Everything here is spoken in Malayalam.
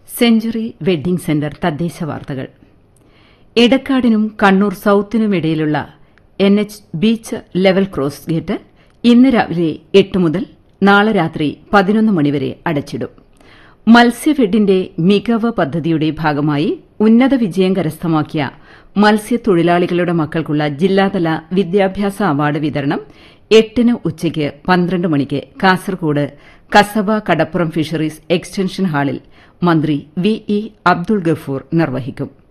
സെഞ്ചുറി വെഡ്ഡിംഗ് സെന്റർ തദ്ദേശ വാർത്തകൾ എടക്കാടിനും കണ്ണൂർ സൌത്തിനുമിടയിലുള്ള N H beach level cross gate ഇന്ന് രാവിലെ എട്ട് മുതൽ നാളെ രാത്രി പതിനൊന്ന് മണിവരെ അടച്ചിടും മത്സ്യഫെഡിന്റെ മികവ് പദ്ധതിയുടെ ഭാഗമായി ഉന്നത വിജയം കരസ്ഥമാക്കിയ മത്സ്യത്തൊഴിലാളികളുടെ മക്കൾക്കുള്ള ജില്ലാതല വിദ്യാഭ്യാസ അവാർഡ് വിതരണം എട്ടിന് ഉച്ചയ്ക്ക് പന്ത്രണ്ട് മണിക്ക് കാസർകോട് കസബ കടപ്പുറം ഫിഷറീസ് എക്സ്റ്റൻഷൻ ഹാളിൽ മന്ത്രി വി ഇ അബ്ദുൾ ഗഫൂർ നിർവഹിക്കും